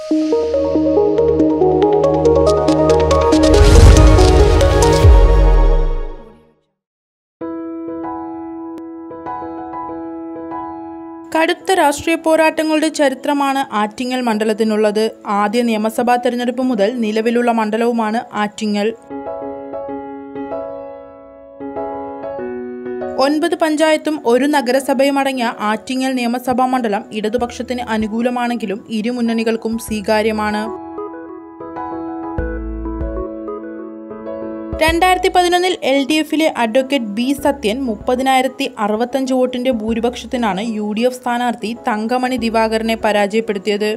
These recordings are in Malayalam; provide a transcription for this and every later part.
കടുത്ത രാഷ്ട്രീയ പോരാട്ടങ്ങളുടെ ചരിത്രമാണ് ആറ്റിങ്ങൽ മണ്ഡലത്തിനുള്ളത് ആദ്യ നിയമസഭാ തെരഞ്ഞെടുപ്പ് മുതൽ നിലവിലുള്ള മണ്ഡലവുമാണ് ആറ്റിങ്ങൽ ഒൻപത് പഞ്ചായത്തും ഒരു നഗരസഭയും അടങ്ങിയ ആറ്റിങ്ങൽ നിയമസഭാ മണ്ഡലം ഇടതുപക്ഷത്തിന് അനുകൂലമാണെങ്കിലും ഇരു മുന്നണികൾക്കും സ്വീകാര്യമാണ് രണ്ടായിരത്തി പതിനൊന്നിൽ എൽ ഡി എഫിലെ അഡ്വക്കേറ്റ് ബി സത്യൻ മുപ്പതിനായിരത്തി അറുപത്തഞ്ച് വോട്ടിന്റെ ഭൂരിപക്ഷത്തിനാണ് യു ഡി എഫ് സ്ഥാനാർത്ഥി തങ്കമണി ദിവാകരനെ പരാജയപ്പെടുത്തിയത്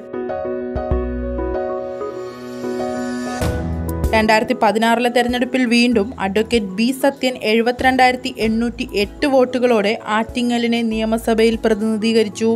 രണ്ടായിരത്തി പതിനാറിലെ തെരഞ്ഞെടുപ്പിൽ വീണ്ടും അഡ്വക്കേറ്റ് ബി സത്യൻ എഴുപത്തിരണ്ടായിരത്തി എണ്ണൂറ്റി എട്ട് വോട്ടുകളോടെ ആറ്റിങ്ങലിനെ നിയമസഭയിൽ പ്രതിനിധീകരിച്ചു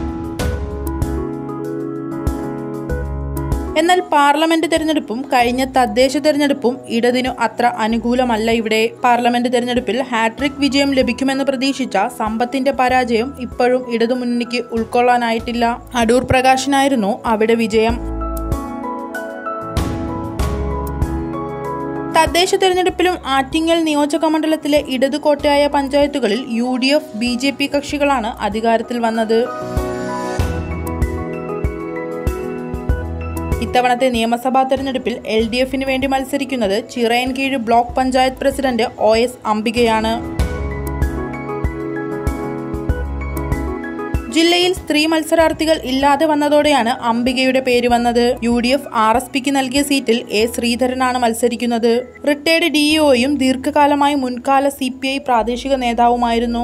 എന്നാൽ പാർലമെന്റ് തെരഞ്ഞെടുപ്പും കഴിഞ്ഞ തദ്ദേശ തെരഞ്ഞെടുപ്പും ഇടതിനു അത്ര അനുകൂലമല്ല ഇവിടെ പാർലമെന്റ് തെരഞ്ഞെടുപ്പിൽ ഹാട്രിക് വിജയം ലഭിക്കുമെന്ന് പ്രതീക്ഷിച്ച സമ്പത്തിന്റെ പരാജയം ഇപ്പോഴും ഇടതുമുന്നണിക്ക് ഉൾക്കൊള്ളാനായിട്ടില്ല അടൂർ പ്രകാശിനായിരുന്നു അവിടെ വിജയം തദ്ദേശ തെരഞ്ഞെടുപ്പിലും ആറ്റിങ്ങൽ നിയോജക മണ്ഡലത്തിലെ ഇടതു കോട്ടയായ പഞ്ചായത്തുകളിൽ U D F B J P കക്ഷികളാണ് അധികാരത്തിൽ വന്നത് ഇത്തവണത്തെ നിയമസഭാ തെരഞ്ഞെടുപ്പിൽ എൽ ഡി എഫിന് വേണ്ടി മത്സരിക്കുന്നത് Chirayinkeezhu block panchayat president O S അംബികയാണ് ജില്ലയിൽ സ്ത്രീ മത്സരാർത്ഥികൾ ഇല്ലാതെ വന്നതോടെയാണ് അംബികയുടെ പേര് വന്നത് U D F R S പിക്ക് നൽകിയ സീറ്റിൽ എ ശ്രീധരനാണ് മത്സരിക്കുന്നത് റിട്ടയർഡ് ഡിഇഒയും ദീർഘകാലമായി മുൻകാല സി പി ഐ പ്രാദേശിക നേതാവുമായിരുന്നു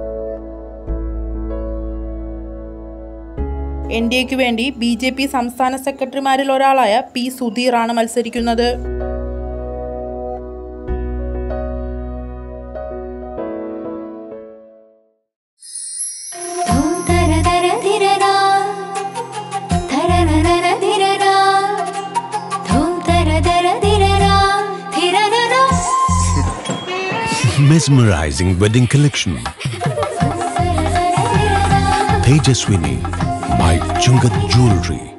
എൻ ഡി എക്ക് വേണ്ടി ബി ജെ പി സംസ്ഥാന സെക്രട്ടറിമാരിൽ ഒരാളായ പി സുധീറാണ് മത്സരിക്കുന്നത് ധൂം തര തര ധിരരാ. ധരരരര ധിരരാ. ധൂം തര തര ധിരരാ. ധിരരരാ. Mesmerizing wedding collection. തരതര ധിരരാ. Tejaswini by Chungat Jewelry.